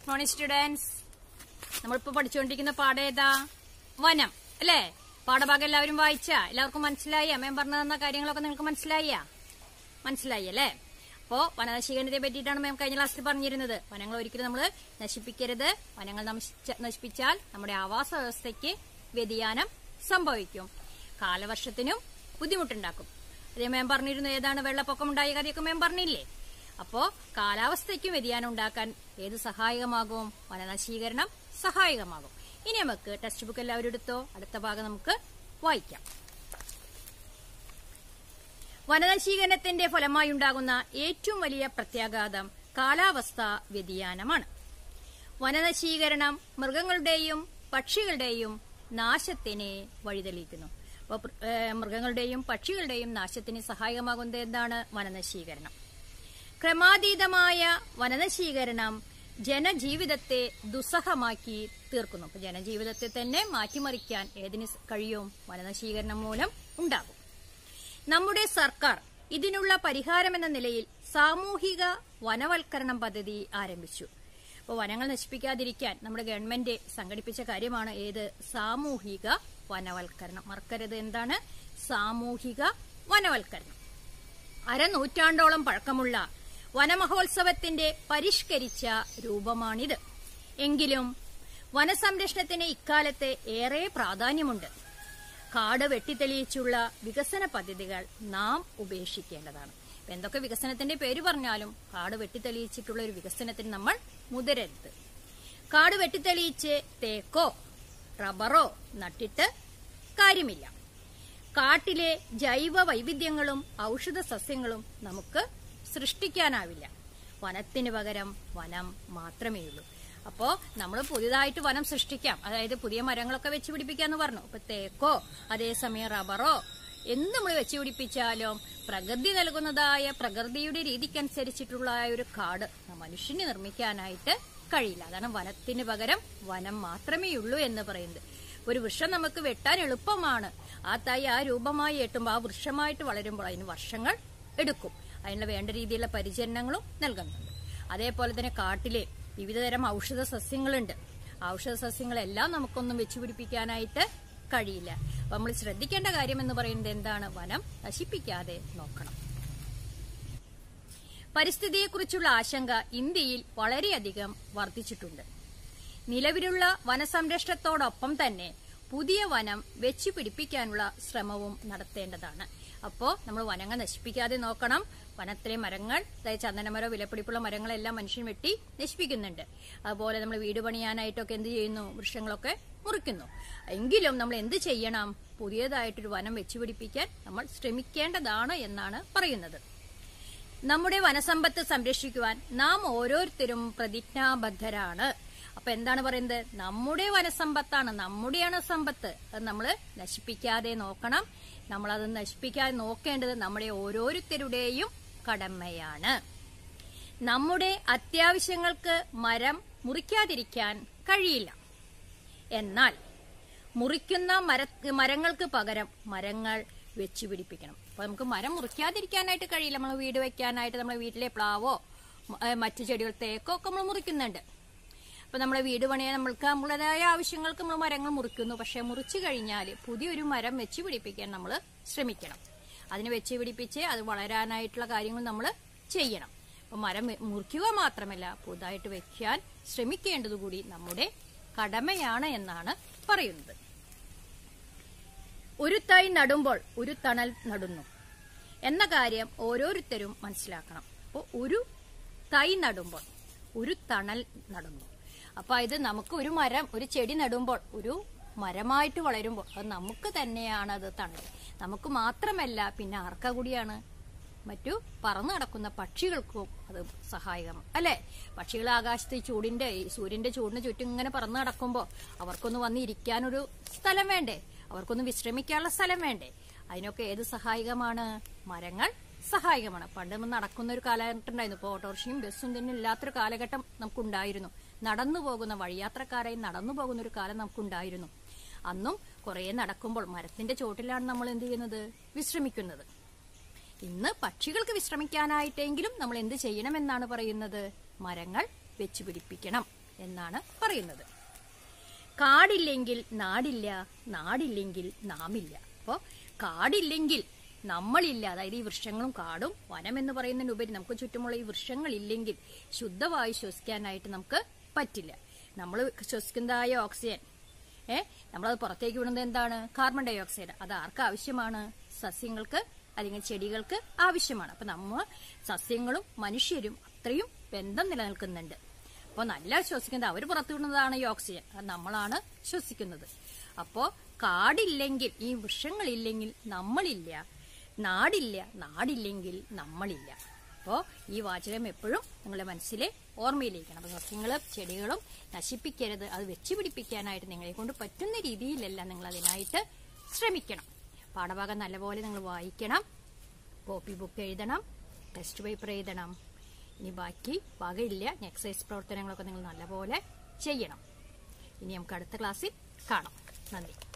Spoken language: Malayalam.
മോർണിംഗ് സ്റ്റുഡൻസ് നമ്മളിപ്പോ പഠിച്ചുകൊണ്ടിരിക്കുന്ന പാഠം ഏതാ വനം അല്ലേ പാഠഭാഗം എല്ലാവരും വായിച്ച എല്ലാവർക്കും മനസ്സിലായ അമ്മയും പറഞ്ഞു തന്ന കാര്യങ്ങളൊക്കെ നിങ്ങൾക്ക് മനസ്സിലായ മനസ്സിലായി അല്ലേ അപ്പോ വനനശീകരണത്തെ പറ്റിയിട്ടാണ് മാം കഴിഞ്ഞ ക്ലാസ്സിൽ പറഞ്ഞിരുന്നത് വനങ്ങൾ ഒരിക്കലും നമ്മൾ നശിപ്പിക്കരുത് വനങ്ങൾ നശിച്ച- നശിപ്പിച്ചാൽ നമ്മുടെ ആവാസ വ്യവസ്ഥയ്ക്ക് വ്യതിയാനം സംഭവിക്കും കാലവർഷത്തിനും ബുദ്ധിമുട്ടുണ്ടാക്കും അതേ മാം പറഞ്ഞിരുന്നു ഏതാണ് വെള്ളപ്പൊക്കം ഉണ്ടായ കാര്യമൊക്കെ മാം പറഞ്ഞില്ലേ അപ്പോ കാലാവസ്ഥയ്ക്കും വ്യതിയാനം ഉണ്ടാക്കാൻ ഏത് സഹായകമാകും വനനശീകരണം സഹായകമാകും ഇനി നമുക്ക് ടെക്സ്റ്റ് ബുക്ക് എല്ലാവരും എടുത്തോ അടുത്ത ഭാഗം നമുക്ക് വായിക്കാം വനനശീകരണത്തിന്റെ ഫലമായി ഉണ്ടാകുന്ന ഏറ്റവും വലിയ പ്രത്യാഘാതം കാലാവസ്ഥ വ്യതിയാനമാണ് വനനശീകരണം മൃഗങ്ങളുടെയും പക്ഷികളുടെയും നാശത്തിന് വഴിതെളിയിക്കുന്നു അപ്പോൾ മൃഗങ്ങളുടെയും പക്ഷികളുടെയും നാശത്തിന് സഹായകമാകുന്നത് എന്താണ് വനനശീകരണം ക്രമാതീതമായ വനനശീകരണം ജനജീവിതത്തെ ദുസ്സഹമാക്കി തീർക്കുന്നു അപ്പൊ ജനജീവിതത്തെ തന്നെ മാറ്റിമറിക്കാൻ ഏതിന് കഴിയും വനനശീകരണം മൂലം ഉണ്ടാകും നമ്മുടെ സർക്കാർ ഇതിനുള്ള പരിഹാരമെന്ന നിലയിൽ സാമൂഹിക വനവൽക്കരണം പദ്ധതി ആരംഭിച്ചു അപ്പോൾ വനങ്ങൾ നശിപ്പിക്കാതിരിക്കാൻ നമ്മുടെ ഗവൺമെന്റ് സംഘടിപ്പിച്ച കാര്യമാണ് ഏത് സാമൂഹിക വനവൽക്കരണം മറക്കരുത് എന്താണ് സാമൂഹിക വനവൽക്കരണം അരനൂറ്റാണ്ടോളം പഴക്കമുള്ള വനമഹോത്സവത്തിന്റെ പരിഷ്കരിച്ച രൂപമാണിത് എങ്കിലും വനസംരക്ഷണത്തിന് ഇക്കാലത്ത് ഏറെ പ്രാധാന്യമുണ്ട് കാട് വെട്ടിത്തെളിയിച്ചുള്ള വികസന പദ്ധതികൾ നാം ഉപേക്ഷിക്കേണ്ടതാണ് ഇപ്പൊ എന്തൊക്കെ വികസനത്തിന്റെ പേര് പറഞ്ഞാലും കാട് വെട്ടിത്തെളിയിച്ചിട്ടുള്ള ഒരു വികസനത്തിന് നമ്മൾ മുതിരരുത് കാട് വെട്ടിത്തെളിയിച്ച് തേക്കോ റബ്ബറോ നട്ടിട്ട് കാര്യമില്ല കാട്ടിലെ ജൈവ വൈവിധ്യങ്ങളും ഔഷധ സസ്യങ്ങളും നമുക്ക് സൃഷ്ടിക്കാനാവില്ല വനത്തിന് പകരം വനം മാത്രമേ ഉള്ളൂ അപ്പോ നമ്മൾ പുതിയതായിട്ട് വനം സൃഷ്ടിക്കാം അതായത് പുതിയ മരങ്ങളൊക്കെ വെച്ച് പിടിപ്പിക്കാന്ന് പറഞ്ഞു ഇപ്പൊ തേക്കോ അതേസമയം റബ്ബറോ എന്ത് നമ്മൾ വെച്ച് പിടിപ്പിച്ചാലും പ്രകൃതി നൽകുന്നതായ പ്രകൃതിയുടെ രീതിക്കനുസരിച്ചിട്ടുള്ള ആ ഒരു കാട് മനുഷ്യന് നിർമ്മിക്കാനായിട്ട് കഴിയില്ല അതാണ് വനത്തിന് പകരം വനം മാത്രമേ ഉള്ളൂ എന്ന് പറയുന്നത് ഒരു വൃക്ഷം നമുക്ക് വെട്ടാൻ എളുപ്പമാണ് ആ തൈ ആ രൂപമായി എട്ടുമ്പോൾ ആ വൃക്ഷമായിട്ട് വളരുമ്പോൾ അതിന് വർഷങ്ങൾ എടുക്കും അതിനുള്ള വേണ്ട രീതിയിലുള്ള പരിചരണങ്ങളും നൽകുന്നുണ്ട് അതേപോലെ തന്നെ കാട്ടിലെ വിവിധതരം ഔഷധ സസ്യങ്ങളുണ്ട് ഔഷധ സസ്യങ്ങളെല്ലാം നമുക്കൊന്നും വെച്ചുപിടിപ്പിക്കാനായിട്ട് കഴിയില്ല അപ്പൊ നമ്മൾ ശ്രദ്ധിക്കേണ്ട കാര്യം എന്ന് പറയുന്നത് എന്താണ് വനം നശിപ്പിക്കാതെ നോക്കണം പരിസ്ഥിതിയെക്കുറിച്ചുള്ള ആശങ്ക ഇന്ത്യയിൽ വളരെയധികം വർദ്ധിച്ചിട്ടുണ്ട് നിലവിലുള്ള വനസംരക്ഷണത്തോടൊപ്പം തന്നെ പുതിയ വനം വെച്ചു പിടിപ്പിക്കാനുള്ള ശ്രമവും നടത്തേണ്ടതാണ് അപ്പോ നമ്മൾ വനങ്ങൾ നശിപ്പിക്കാതെ നോക്കണം വനത്തിലെ മരങ്ങൾ അതായത് ചന്ദനമരോ വിലപിടിപ്പുള്ള മരങ്ങളെല്ലാം മനുഷ്യൻ വെട്ടി നശിപ്പിക്കുന്നുണ്ട് അതുപോലെ നമ്മൾ വീട് പണിയാനായിട്ടൊക്കെ എന്ത് ചെയ്യുന്നു വൃക്ഷങ്ങളൊക്കെ മുറിക്കുന്നു എങ്കിലും നമ്മൾ എന്ത് ചെയ്യണം പുതിയതായിട്ടൊരു വനം വെച്ചുപിടിപ്പിക്കാൻ നമ്മൾ ശ്രമിക്കേണ്ടതാണ് എന്നാണ് പറയുന്നത് നമ്മുടെ വനസമ്പത്ത് സംരക്ഷിക്കുവാൻ നാം ഓരോരുത്തരും പ്രതിജ്ഞാബദ്ധരാണ് അപ്പൊ എന്താണ് പറയുന്നത് നമ്മുടെ വനസമ്പത്താണ് നമ്മുടെയാണ് സമ്പത്ത് അത് നമ്മൾ നശിപ്പിക്കാതെ നോക്കണം നമ്മൾ അത് നശിപ്പിക്കാതെ നോക്കേണ്ടത് നമ്മുടെ ഓരോരുത്തരുടെയും കടമയാണ് നമ്മുടെ അത്യാവശ്യങ്ങൾക്ക് മരം മുറിക്കാതിരിക്കാൻ കഴിയില്ല എന്നാൽ മുറിക്കുന്ന മര മരങ്ങൾക്ക് പകരം മരങ്ങൾ വെച്ചു പിടിപ്പിക്കണം അപ്പൊ നമുക്ക് മരം മുറിക്കാതിരിക്കാനായിട്ട് കഴിയില്ല നമ്മൾ വീട് വെക്കാനായിട്ട് നമ്മുടെ വീട്ടിലെ പ്ലാവോ മ- ഏ, മറ്റു ചെടികൾ തേക്കോ ഒക്കെ നമ്മൾ മുറിക്കുന്നുണ്ട് അപ്പൊ നമ്മളെ വീട് പണിയാൻ നമ്മൾക്ക് നമ്മുടേതായ ആവശ്യങ്ങൾക്ക് നമ്മൾ മരങ്ങൾ മുറിക്കുന്നു പക്ഷെ മുറിച്ചു കഴിഞ്ഞാൽ പുതിയൊരു മരം വെച്ച് പിടിപ്പിക്കാൻ നമ്മൾ ശ്രമിക്കണം അതിന് വെച്ച് പിടിപ്പിച്ച് അത് വളരാനായിട്ടുള്ള കാര്യങ്ങൾ നമ്മൾ ചെയ്യണം അപ്പൊ മരം വെ- മുറിക്കുക മാത്രമല്ല പുതുതായിട്ട് വെക്കാൻ ശ്രമിക്കേണ്ടത് കൂടി നമ്മുടെ കടമയാണ് എന്നാണ് പറയുന്നത് ഒരു തൈ നടുമ്പോൾ ഒരു തണൽ നടുന്നു എന്ന കാര്യം ഓരോരുത്തരും മനസ്സിലാക്കണം അപ്പോൾ ഒരു തൈ നടുമ്പോൾ ഒരു തണൽ നടുന്നു അപ്പൊ ഇത് നമുക്ക് ഒരു മരം ഒരു ചെടി നടുമ്പോൾ ഒരു മരമായിട്ട് വളരുമ്പോൾ അത് നമുക്ക് തന്നെയാണ് അത് തണൽ നമുക്ക് മാത്രമല്ല പിന്നെ ആർക്കാ കൂടിയാണ് മറ്റു പറന്നു നടക്കുന്ന പക്ഷികൾക്കും അത് സഹായകമാണ് അല്ലെ പക്ഷികൾ ആകാശത്ത് ഈ ചൂടിന്റെ ഈ സൂര്യന്റെ ചൂടിന് ചുറ്റും ഇങ്ങനെ പറന്നു നടക്കുമ്പോൾ അവർക്കൊന്ന് വന്ന് ഇരിക്കാനൊരു സ്ഥലം വേണ്ടേ അവർക്കൊന്ന് വിശ്രമിക്കാനുള്ള സ്ഥലം വേണ്ടേ അതിനൊക്കെ ഏത് സഹായകമാണ് മരങ്ങൾ സഹായകമാണ് പണ്ട് നമ്മൾ നടക്കുന്ന ഒരു കാലഘട്ടം ഉണ്ടായിരുന്നു ഇപ്പോൾ ഓട്ടോറിക്ഷയും ബസ്സും തന്നെ ഇല്ലാത്തൊരു കാലഘട്ടം നമുക്കുണ്ടായിരുന്നു നടന്നു പോകുന്ന വഴിയാത്രക്കാരായി നടന്നു പോകുന്ന ഒരു കാലം നമുക്കുണ്ടായിരുന്നു അന്നും കുറേ നടക്കുമ്പോൾ മരത്തിന്റെ ചോട്ടിലാണ് നമ്മൾ എന്ത് ചെയ്യുന്നത് വിശ്രമിക്കുന്നത് ഇന്ന് പക്ഷികൾക്ക് വിശ്രമിക്കാനായിട്ടെങ്കിലും നമ്മൾ എന്ത് ചെയ്യണമെന്നാണ് പറയുന്നത് മരങ്ങൾ വെച്ചുപിടിപ്പിക്കണം എന്നാണ് പറയുന്നത് കാടില്ലെങ്കിൽ നാടില്ല നാടില്ലെങ്കിൽ നാമില്ല അപ്പോ കാടില്ലെങ്കിൽ നമ്മളില്ല അതായത് ഈ വൃക്ഷങ്ങളും കാടും വനം എന്ന് പറയുന്നതിനുപരി നമുക്ക് ചുറ്റുമുള്ള ഈ വൃക്ഷങ്ങളില്ലെങ്കിൽ ശുദ്ധവായു ശ്വസിക്കാനായിട്ട് നമുക്ക് പറ്റില്ല നമ്മൾ ശ്വസിക്കുന്നതായ ഓക്സിജൻ ഏ നമ്മളത് പുറത്തേക്ക് വിടുന്നത് എന്താണ് കാർബൺ ഡൈ ഓക്സൈഡ് അത് ആർക്ക് ആവശ്യമാണ് സസ്യങ്ങൾക്ക് അല്ലെങ്കിൽ ചെടികൾക്ക് ആവശ്യമാണ് അപ്പൊ നമ്മ സസ്യങ്ങളും മനുഷ്യരും അത്രയും ബന്ധം നിലനിൽക്കുന്നുണ്ട് അപ്പോൾ നല്ല ശ്വസിക്കുന്നത് അവർ പുറത്തുവിടുന്നതാണ് ഈ ഓക്സിജൻ അത് നമ്മളാണ് ശ്വസിക്കുന്നത് അപ്പോൾ കാടില്ലെങ്കിൽ ഈ വൃക്ഷങ്ങളില്ലെങ്കിൽ നമ്മളില്ല നാടില്ല നാടില്ലെങ്കിൽ നമ്മളില്ല അപ്പോൾ ഈ വാചകം എപ്പോഴും നിങ്ങളുടെ മനസ്സിലെ ഓർമ്മയിലേക്കാണ് അപ്പോൾ സസ്യങ്ങളും ചെടികളും നശിപ്പിക്കരുത് അത് വെച്ച് പിടിപ്പിക്കാനായിട്ട് നിങ്ങളെ കൊണ്ട് പറ്റുന്ന രീതിയിലെല്ലാം നിങ്ങൾ അതിനായിട്ട് ശ്രമിക്കണം പാഠഭാഗം നല്ലപോലെ നിങ്ങൾ വായിക്കണം കോപ്പി ബുക്ക് എഴുതണം ടെസ്റ്റ് പേപ്പർ എഴുതണം ഇനി ബാക്കി വകയില്ല എക്സസൈസ് പ്രവർത്തനങ്ങളൊക്കെ നിങ്ങൾ നല്ലപോലെ ചെയ്യണം ഇനി നമുക്ക് അടുത്ത ക്ലാസ്സിൽ കാണാം നന്ദി